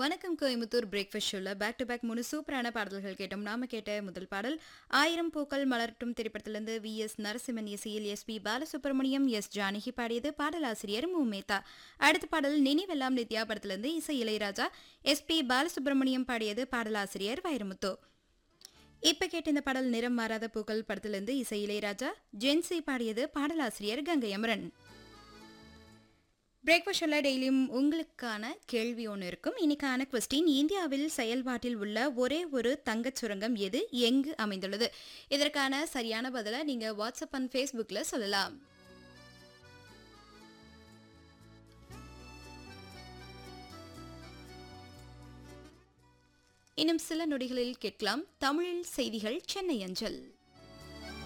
வணக்கம் கோயம்புத்தூர் பிரேக்ஃபாஸ்ட் ஷோல back to back மூணு சூப்பரான பாடல்கள் கேட்டோம் நாம கேட்ட முதல் பாடல் ஆயிரம் பூக்கள் மலரட்டும் திரைப்படத்திலிருந்து வி எஸ் நரசிம்மன் இசையில் S P Balasubrahmanyam S Janaki பாடியது பாடலாசிரியர் மு மேத்தா அடுத்த பாடல் நினைவெல்லாம் நித்யா படத்திலிருந்து இசை இளையராஜா எஸ் பி பாலசுப்ரமணியம் பாடியது பாடலாசிரியர் வைரமுத்து இப்ப கேட்ட இந்த பாடல் நிறம் மாறாத பூக்கள் படத்திலிருந்து இசை இளையராஜா ஜென்சி பாடியது பாடலாசிரியர் கங்கை அமரன் பிரேக்ஃபாஸ்ட் ஷோல டெய்லியும் உங்களுக்கான கேள்வி ஒன்று இருக்கும் இன்னைக்கான கொஸ்டின் இந்தியாவில் செயல்பாட்டில் உள்ள ஒரே ஒரு தங்கச் சுரங்கம் எது எங்கு அமைந்துள்ளது இதற்கான சரியான பதிலை நீங்க வாட்ஸ்அப் அண்ட் ஃபேஸ்புக்ல சொல்லலாம் இன்னும் சில நொடிகளில் கேட்கலாம் தமிழில் செய்திகள் சென்னை அஞ்சல்